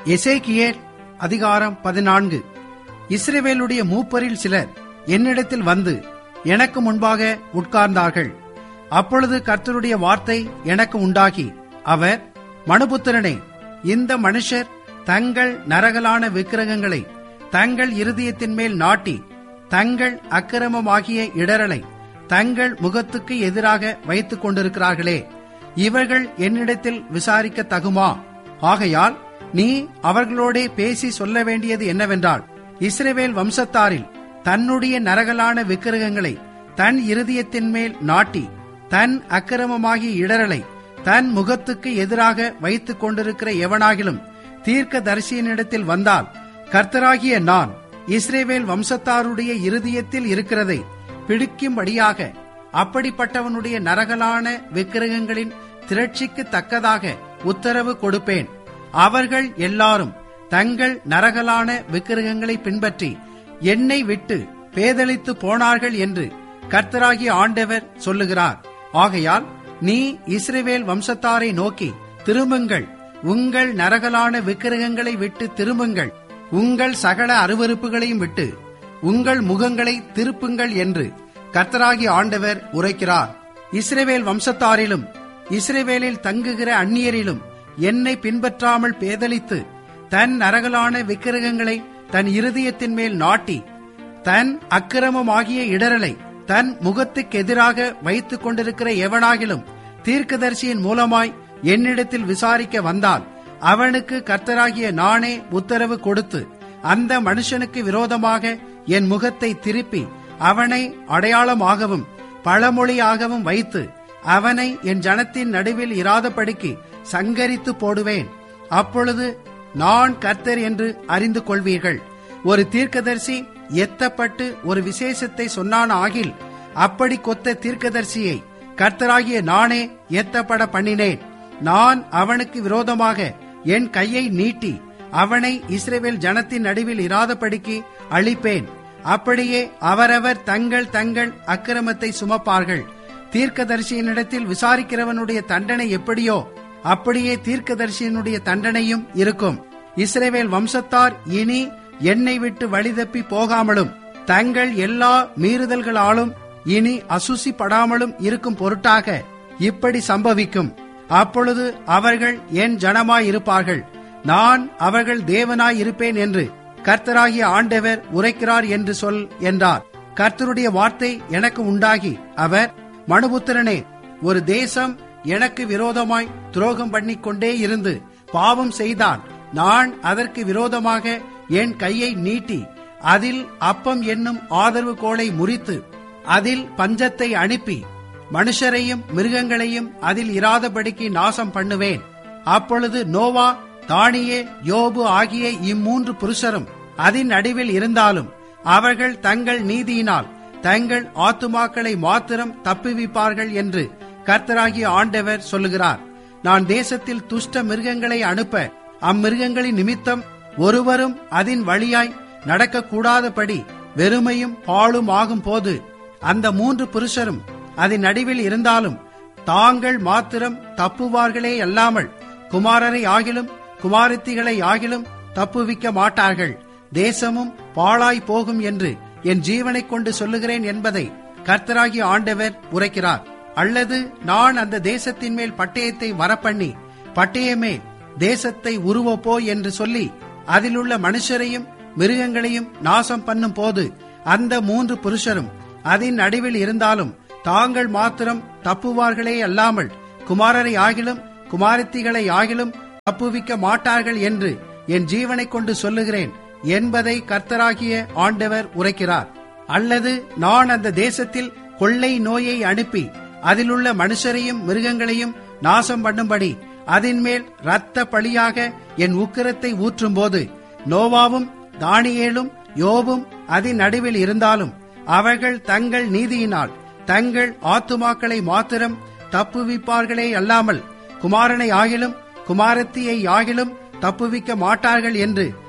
எசேக்கியேல் அதிகாரம் பதினான்கு இஸ்ரவேலுடைய மூப்பரில் சிலர் என்னிடத்தில் வந்து எனக்கு முன்பாக உட்கார்ந்தார்கள் அப்பொழுது கர்த்தருடைய வார்த்தை எனக்கு உண்டாகி அவர் மனுபுத்திரனே இந்த மனுஷர் தங்கள் நரகலான விக்கிரகங்களை தங்கள் இருதயத்தின் மேல் நாட்டி தங்கள் அக்கிரமமாகிய இடரலை தங்கள் முகத்துக்கு எதிராக வைத்துக் கொண்டிருக்கிறார்களே இவர்கள் என்னிடத்தில் விசாரிக்க தகுமா ஆகையால் நீ அவர்களோடே பேசி சொல்ல வேண்டியது என்னவென்றால் இஸ்ரவேல் வம்சத்தாரில் தன்னுடைய நரகலான விக்கிரகங்களை தன் இருதயத்தின் மேல் நாட்டி தன் அக்கிரமமாகிய இடரலை தன் முகத்துக்கு எதிராக வைத்துக் கொண்டிருக்கிற எவனாகிலும் தீர்க்க தரிசியனிடத்தில் வந்தால் கர்த்தராகிய நான் இஸ்ரேவேல் வம்சத்தாருடைய இருதயத்தில் இருக்கிறதை பிடிக்கும்படியாக அப்படிப்பட்டவனுடைய நரகலான விக்கிரகங்களின் திரட்சிக்கு தக்கதாக உத்தரவு கொடுப்பேன் அவர்கள் எல்லாரும் தங்கள் நரகலான விக்கிரகங்களை பின்பற்றி என்னை விட்டு பேதலித்து போனார்கள் என்று கர்த்தராகிய ஆண்டவர் சொல்லுகிறார் ஆகையால் நீ இஸ்ரவேல் வம்சத்தாரை நோக்கி திரும்புங்கள் உங்கள் நரகலான விக்கிரகங்களை விட்டு திரும்புங்கள் உங்கள் சகல அருவருப்புகளையும் விட்டு உங்கள் முகங்களை திருப்புங்கள் என்று கர்த்தராகிய ஆண்டவர் உரைக்கிறார் இஸ்ரவேல் வம்சத்தாரிலும் இஸ்ரவேலில் தங்குகிற அந்நியரிலும் என்னை பின்பற்றாமல் பேதலித்து தன் நரகலான விக்கிரகங்களை தன் இருதயத்தின் மேல் நாட்டி தன் அக்கிரமமாகிய இடரலை தன் முகத்துக்கு எதிராக வைத்துக் கொண்டிருக்கிற எவனாகிலும் தீர்க்கதரிசியின் மூலமாய் என்னிடத்தில் விசாரிக்க வந்தால் அவனுக்கு கர்த்தராகிய நானே உத்தரவு கொடுத்து அந்த மனுஷனுக்கு விரோதமாக என் முகத்தை திருப்பி அவனை அடையாளமாகவும் பழமொழியாகவும் வைத்து அவனை என் ஜனத்தின் நடுவில் இராதபடிக்கு சங்கரித்து போடுவேன் அப்பொழுது நான் கர்த்தர் என்று அறிந்து கொள்வீர்கள் ஒரு தீர்க்கதரிசி எத்தப்பட்டு ஒரு விசேஷத்தை சொன்னான் ஆகில் அப்படி கொத்த தீர்க்கதரிசியை கர்த்தராகிய நானே எத்தப்பட பண்ணினேன் நான் அவனுக்கு விரோதமாக என் கையை நீட்டி அவனை இஸ்ரேவேல் ஜனத்தின் நடுவில் இராதபடிக்கு அழிப்பேன் அப்படியே அவரவர் தங்கள் தங்கள் அக்கிரமத்தை சுமப்பார்கள் தீர்க்கதரிசியினிடத்தில் விசாரிக்கிறவனுடைய தண்டனை எப்படியோ அப்படியே தீர்க்கதரிசியினுடைய தண்டனையும் இருக்கும் இஸ்ரேவேல் வம்சத்தார் இனி என்னை விட்டு வழிதப்பி போகாமலும் தங்கள் எல்லா மீறுதல்களாலும் இனி அசுசிப்படாமலும் இருக்கும் பொருட்டாக இப்படி சம்பவிக்கும் அப்பொழுது அவர்கள் என் ஜனமாய் இருப்பார்கள் நான் அவர்கள் தேவனாய் இருப்பேன் என்று கர்த்தராகிய ஆண்டவர் உரைக்கிறார் என்று சொல் என்றார் கர்த்தருடைய வார்த்தை எனக்கு உண்டாகி அவர் மனுபுத்திரனே ஒரு தேசம் எனக்கு விரோதமாய் துரோகம் பண்ணிக் கொண்டே இருந்து பாவம் செய்தால் நான் அதற்கு விரோதமாக என் கையை நீட்டி அதில் அப்பம் என்னும் ஆதரவு கோலை முறித்து அதில் பஞ்சத்தை அனுப்பி மனுஷரையும் மிருகங்களையும் அதில் இராதபடிக்கு நாசம் பண்ணுவேன் அப்பொழுது நோவா தானியே யோபு ஆகிய இம்மூன்று புருஷரும் அதன் நடுவில் இருந்தாலும் அவர்கள் தங்கள் நீதியினால் தங்கள் ஆத்துமாக்களை மாத்திரம் தப்புவிப்பார்கள் என்று கர்த்தராகிய ஆண்டவர் சொல்லுகிறார் நான் தேசத்தில் துஷ்ட மிருகங்களை அனுப்ப அம்மிருகங்களின் நிமித்தம் ஒருவரும் அதன் வழியாய் நடக்கக்கூடாதபடி வெறுமையும் பாழும் ஆகும் போது அந்த மூன்று புருஷரும் அதன் நடுவில் இருந்தாலும் தாங்கள் மாத்திரம் தப்புவார்களே அல்லாமல் குமாரரை ஆகிலும் குமாரத்திகளை ஆகிலும் தப்புவிக்க மாட்டார்கள் தேசமும் பாழாய் போகும் என்று என் ஜீவனைக் கொண்டு சொல்லுகிறேன் என்பதை கர்த்தராகிய ஆண்டவர் உரைக்கிறார் அல்லது நான் அந்த தேசத்தின் மேல் பட்டயத்தை வரப்பண்ணி பட்டயமே தேசத்தை உருவப்போ என்று சொல்லி அதிலுள்ள மனுஷரையும் மிருகங்களையும் நாசம் பண்ணும் போது அந்த மூன்று புருஷரும் அதன் நடுவில் இருந்தாலும் தாங்கள் மாத்திரம் தப்புவார்களே அல்லாமல் குமாரரை ஆகிலும் குமாரத்திகளை ஆகிலும் தப்புவிக்க மாட்டார்கள் என்று என் ஜீவனைக் கொண்டு சொல்லுகிறேன் என்பதை கர்த்தராகிய ஆண்டவர் உரைக்கிறார் அல்லது நான் அந்த தேசத்தில் கொள்ளை நோயை அனுப்பி அதிலுள்ள மனுஷரையும் மிருகங்களையும் நாசம் பண்ணும்படி அதன் மேல் இரத்த பழியாக என் உக்கிரத்தை ஊற்றும் போது நோவாவும் தானியேலும் யோபும் அதன் நடுவில் இருந்தாலும் அவர்கள் தங்கள் நீதியினால் தங்கள் ஆத்துமாக்களை மாத்திரம் தப்புவிப்பார்களே அல்லாமல் குமாரனை ஆகிலும் குமாரத்தியை ஆகிலும் தப்புவிக்க மாட்டார்கள் என்று